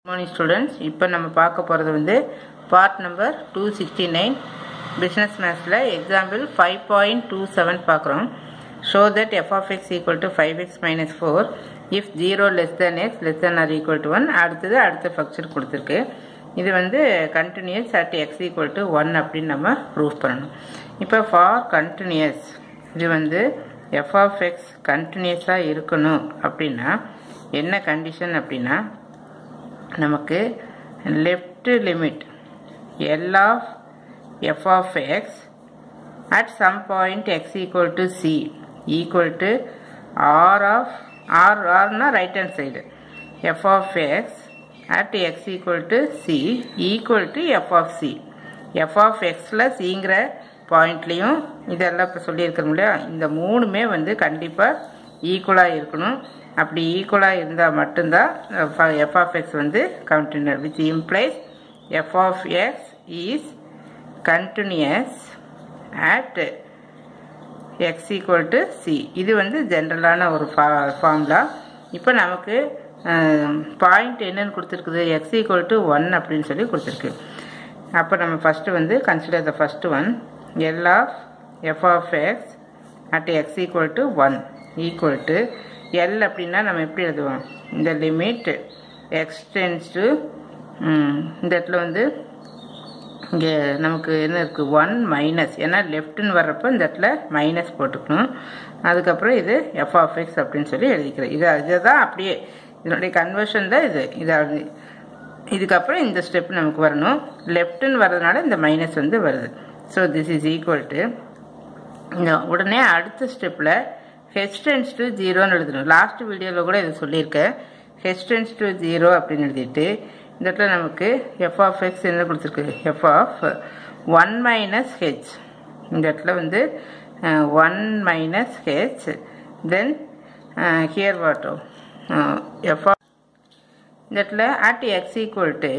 morning students இப்போ நம்ம பார்க்க போகிறது வந்து part number two sixty nine business மேத்ஸில் example five point two seven பார்க்குறோம் show that f of x equal to five x minus four if zero less than x less than or equal to one அடுத்தது அடுத்த function கொடுத்துருக்கு இது வந்து continuous at x equal to one அப்படின்னு நம்ம prove பண்ணணும் இப்போ ஃபார் கண்டினியூஸ் இது வந்து எஃப் ஆஃப் எக்ஸ் கண்டினியூஸாக இருக்கணும் அப்படின்னா என்ன கண்டிஷன் அப்படின்னா நமக்கு left limit L of f of x at some point x equal to c equal to r of r ஆர்னா right hand side f of x at x equal to c equal to f of c f of எக்ஸில் சிங்கிற பாயிண்ட்லேயும் இதெல்லாம் இப்போ சொல்லியிருக்கிறோம் இல்லையா இந்த மூணுமே வந்து கண்டிப்பாக ஈக்குவலாக இருக்கணும் அப்படி ஈக்குவலாக இருந்தால் மட்டும்தான் எஃப் ஆஃப் எக்ஸ் வந்து continuous which implies f of x is continuous at x equal to c இது வந்து ஜென்ரலான ஒரு ஃபா ஃபார்முலா இப்போ நமக்கு பாயிண்ட் என்னன்னு கொடுத்துருக்குது எக்ஸ் ஈக்குவல் டு ஒன் அப்படின்னு சொல்லி கொடுத்துருக்கு அப்போ நம்ம ஃபஸ்ட்டு வந்து consider the first one L of f of x at x equal to one equal to L அப்படின்னா நம்ம எப்படி எழுதுவோம் இந்த லிமிட் எக்ஸ்டென்ஸ் டு இந்த இடத்துல வந்து இங்கே நமக்கு என்ன இருக்குது ஒன் மைனஸ் ஏன்னா லெஃப்ட்னு வர்றப்போ இந்த இடத்துல மைனஸ் போட்டுக்கணும் அதுக்கப்புறம் இது எஃப் ஆஃப் எக்ஸ் அப்படின்னு சொல்லி எழுதிக்கிறேன் இது இதை தான் அப்படியே இதனுடைய கன்வர்ஷன் தான் இது இதாவது இதுக்கப்புறம் இந்த ஸ்டெப் நமக்கு வரணும் லெஃப்ட்னு வர்றதுனால இந்த மைனஸ் வந்து வருது so this is equal to இந்த உடனே அடுத்த ஸ்டெப்பில் ஹெச் டென்ஸ் டு ஜீரோன்னு எழுதணும் லாஸ்ட் வீடியோவில் கூட இதை சொல்லியிருக்கேன் ஹெச் டென்ஸ் டு ஜீரோ அப்படின்னு எழுதிட்டு இந்த இடத்துல நமக்கு எஃப் ஆஃப் எக்ஸ் என்ன கொடுத்துருக்கு f of one minus h இந்த இடத்துல வந்து one minus h then here what f of இந்த இடத்துல at x equal to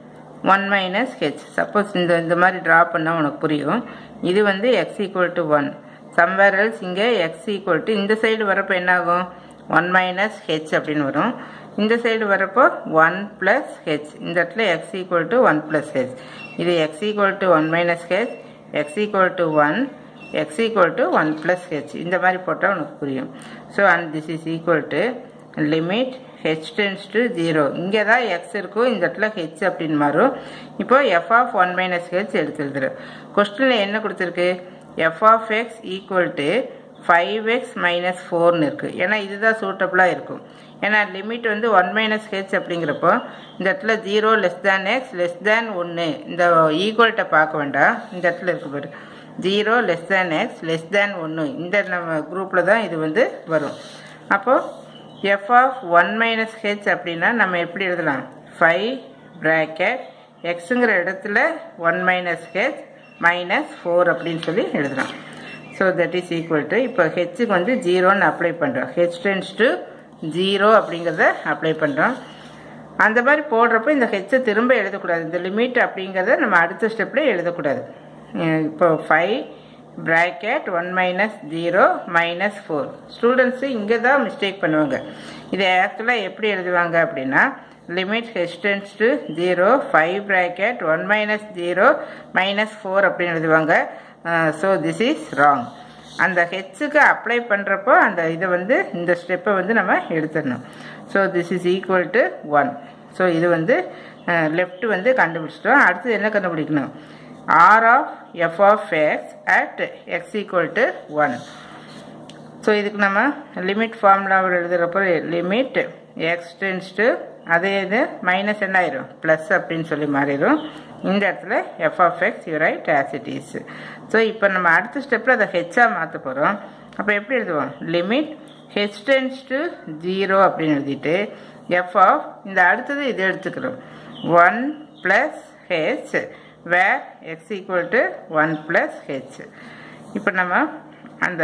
one minus h suppose இந்த இந்த மாதிரி ட்ரா பண்ணால் உனக்கு புரியும் இது வந்து x equal to one somewhere else இங்கே எக்ஸ் ஈக்குவல் டு இந்த சைடு வரப்போ என்ன ஆகும் ஒன் மைனஸ் ஹெச் அப்படின்னு வரும் இந்த சைடு வரப்போ ஒன் ப்ளஸ் ஹெச் இந்த இடத்துல x equal to one plus h இது x equal to one minus h x equal to one x equal to one plus h இந்த மாதிரி போட்டால் உனக்கு புரியும் so and this is equal to limit h tends to zero இங்கே தான் X இருக்கும் இந்த இடத்துல ஹெச் அப்படின்னு மாறும் இப்போ f of one minus h எடுத்து எழுதுறோம் கொஸ்டினில் என்ன கொடுத்துருக்கு f of x equal to five x minus ஃபோர்னு இருக்குது ஏன்னா இதுதான் சூட்டபுளாக இருக்கும் ஏன்னா லிமிட் வந்து ஒன் மைனஸ் ஹெச் அப்படிங்கிறப்போ இந்த இடத்துல zero less than x less than ஒன்று இந்த ஈக்குவல்கிட்ட பார்க்க வேண்டாம் இந்த இடத்துல இருக்கு பாரு zero less than x less than ஒன்று இந்த நம்ம குரூப்பில் தான் இது வந்து வரும் அப்போது f of one minus h அப்படின்னா நம்ம எப்படி எழுதலாம் ஃபைவ் ப்ராக்கெட் எக்ஸுங்கிற இடத்துல one minus h minus four அப்படின்னு சொல்லி எழுதலாம் so that is equal to இப்போ ஹெச்சுக்கு வந்து ஜீரோன்னு அப்ளை பண்ணுறோம் ஹெச் டென்ஸ் டு ஜீரோ அப்படிங்கிறத அப்ளை பண்ணுறோம் அந்த மாதிரி போடுறப்போ இந்த ஹெச்சை திரும்ப எழுதக்கூடாது இந்த லிமிட் அப்படிங்கிறத நம்ம அடுத்த ஸ்டெப்பில் எழுதக்கூடாது இப்போ five bracket one minus zero minus four students இங்கே தான் மிஸ்டேக் பண்ணுவாங்க இதை ஆக்சுவலாக எப்படி எழுதுவாங்க அப்படின்னா limit h tends to zero five bracket one minus zero minus four அப்படின்னு எழுதுவாங்க ஸோ திஸ் இஸ் ராங் அந்த ஹெச்சுக்கு அப்ளை பண்ணுறப்போ அந்த இதை வந்து இந்த ஸ்டெப்பை வந்து நம்ம எடுத்துடணும் so this is equal to one so இது வந்து லெஃப்ட் வந்து கண்டுபிடிச்சிட்டோம் அடுத்து என்ன கண்டுபிடிக்கணும் r of f of x at x equal to 1 so இதுக்கு நம்ம லிமிட் ஃபார்முலாவில் எழுதுகிறப்போ லிமிட் எக்ஸ் டென்ஸ் டு அதே இது மைனஸ் என்ன ஆயிரும் ப்ளஸ் அப்படின்னு சொல்லி மாறிடும் இந்த இடத்துல f of x you write as it is so இப்போ நம்ம அடுத்த ஸ்டெப்பில் அதை ஹெச்சாக மாற்ற போகிறோம் அப்போ எப்படி எழுதுவோம் limit h tends to zero அப்படின்னு எழுதிட்டு எஃப் ஆஃப் இந்த அடுத்தது இது எடுத்துக்கிறோம் one plus h where x equal to one plus h இப்போ நம்ம அந்த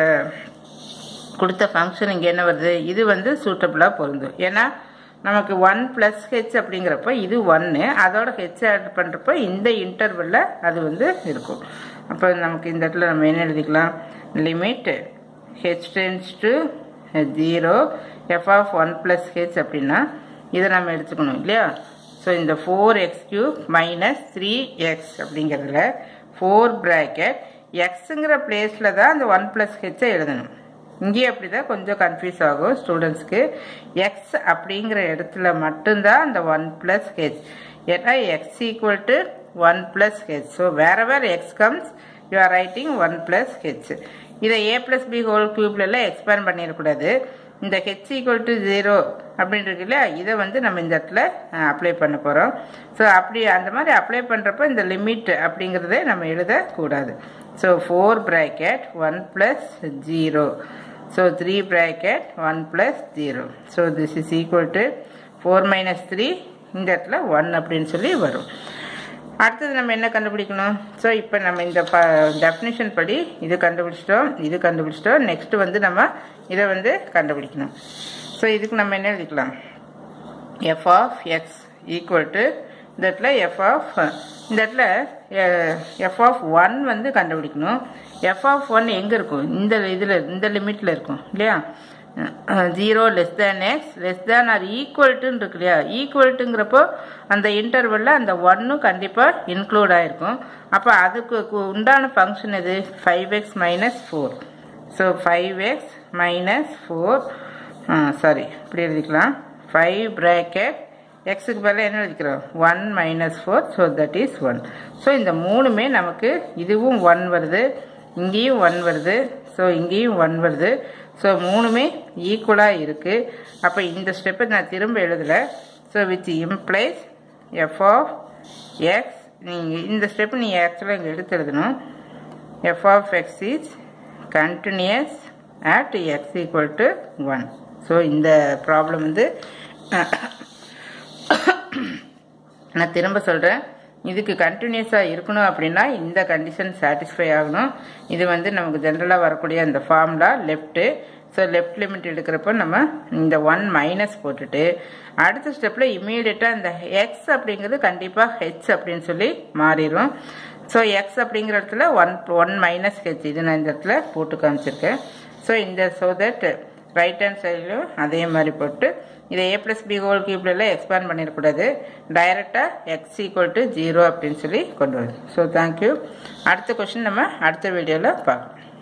கொடுத்த ஃபங்க்ஷன் இங்கே என்ன வருது இது வந்து சூட்டபுளாக பொருந்தும் ஏன்னா நமக்கு ஒன் ப்ளஸ் ஹெச் அப்படிங்கிறப்ப இது ஒன்று அதோட ஹெச் ஆட் பண்ணுறப்ப இந்த இன்டர்வலில் அது வந்து இருக்கும் அப்போ நமக்கு இந்த இடத்துல நம்ம என்ன எழுதிக்கலாம் limit h tends to zero f of one plus h அப்படின்னா இதை நம்ம எடுத்துக்கணும் இல்லையா ஸோ இந்த four x cube minus three x அப்படிங்கிறதுல ஃபோர் ப்ராக்கெட் எக்ஸுங்கிற பிளேஸில் தான் அந்த ஒன் ப்ளஸ் ஹெச்சை எழுதணும் இங்கேயும் அப்படி தான் கொஞ்சம் கன்ஃபியூஸ் ஆகும் ஸ்டூடெண்ட்ஸ்க்கு எக்ஸ் அப்படிங்கிற இடத்துல மட்டும்தான் அந்த ஒன் ப்ளஸ் ஹெச் ஏன்னா x equal to one plus h so வேற வேறு x comes you are writing one plus h இதை ஏ ப்ளஸ் பி ஹோல் க்யூப்லலாம் எக்ஸ்பேண்ட் பண்ணிடக்கூடாது இந்த ஹெச் ஈக்குவல் டு ஜீரோ அப்படின்னு இருக்குல்ல இதை வந்து நம்ம இந்த இடத்துல அப்ளை பண்ண போகிறோம் ஸோ அப்படி அந்த மாதிரி அப்ளை பண்ணுறப்ப இந்த லிமிட் அப்படிங்கிறத நம்ம எழுதக்கூடாது so four bracket one plus zero so three bracket one plus zero so this is equal to four minus three இந்த இடத்துல ஒன் அப்படின்னு சொல்லி வரும் அடுத்தது நம்ம என்ன கண்டுபிடிக்கணும் ஸோ இப்போ நம்ம இந்த டெஃபினிஷன் படி இது கண்டுபிடிச்சிட்டோம் இது கண்டுபிடிச்சிட்டோம் நெக்ஸ்ட் வந்து நம்ம இதை வந்து கண்டுபிடிக்கணும் ஸோ இதுக்கு நம்ம என்ன எழுதிக்கலாம் f of x equal to இந்த இடத்துல எஃப் ஆஃப் இந்த இடத்துல எஃப் ஆஃப் ஒன் வந்து கண்டுபிடிக்கணும் எஃப் ஆஃப் ஒன் எங்கே இருக்கும் இந்த இதில் இந்த லிமிட்டில் இருக்கும் இல்லையா zero less than x less than or ஈக்குவல்ட்டுன்னு இருக்கு இல்லையா ஈக்குவல்ட்டுங்கிறப்போ அந்த இன்டர்வலில் அந்த ஒன்னும் கண்டிப்பாக இன்க்ளூட் ஆகிருக்கும் அப்போ அதுக்கு உண்டான ஃபங்க்ஷன் எது five x minus four so five x minus four sorry இப்படி எழுதிக்கலாம் ஃபைவ் ப்ராக்கெட் எக்ஸுக்கு பதிலாக என்ன எழுதிக்கிறோம் one minus four so that is one so இந்த மூணுமே நமக்கு இதுவும் ஒன் வருது இங்கேயும் ஒன் வருது ஸோ இங்கேயும் ஒன் வருது ஸோ மூணுமே ஈக்குவலாக இருக்குது அப்போ இந்த ஸ்டெப்பை நான் திரும்ப எழுதலை so with implies f of x நீங்கள் இந்த ஸ்டெப்பு நீங்கள் ஆக்சுவலாக இங்கே எடுத்து எழுதணும் f of x is continuous at x equal to one so இந்த ப்ராப்ளம் வந்து நான் திரும்ப சொல்கிறேன் இதுக்கு கண்டினியூஸாக இருக்கணும் அப்படின்னா இந்த கண்டிஷன் சாட்டிஸ்ஃபை ஆகணும் இது வந்து நமக்கு ஜென்ரலாக வரக்கூடிய அந்த formula left so left limit எடுக்கிறப்போ நம்ம இந்த ஒன் மைனஸ் போட்டுட்டு அடுத்த ஸ்டெப்பில் இம்மீடியட்டாக இந்த எக்ஸ் அப்படிங்கிறது கண்டிப்பாக ஹெச் அப்படின்னு சொல்லி மாறிடும் ஸோ எக்ஸ் அப்படிங்கிற இடத்துல ஒன் ஒன் மைனஸ் ஹெச் இது நான் இந்த இடத்துல போட்டு காமிச்சிருக்கேன் ஸோ இந்த ஸோ தட் ரைட் ஹேண்ட் சைட்லையும் அதே மாதிரி போட்டு இதை ஏ ப்ளஸ் பி ஹோல் கியூப்லலாம் எக்ஸ்பேண்ட் பண்ணிடக்கூடாது டைரெக்டாக எக்ஸ் ஈக்குவல் டு ஜீரோ அப்படின்னு சொல்லி கொண்டு வருது ஸோ தேங்க்யூ அடுத்த கொஷின் நம்ம அடுத்த வீடியோவில் பார்க்கலாம்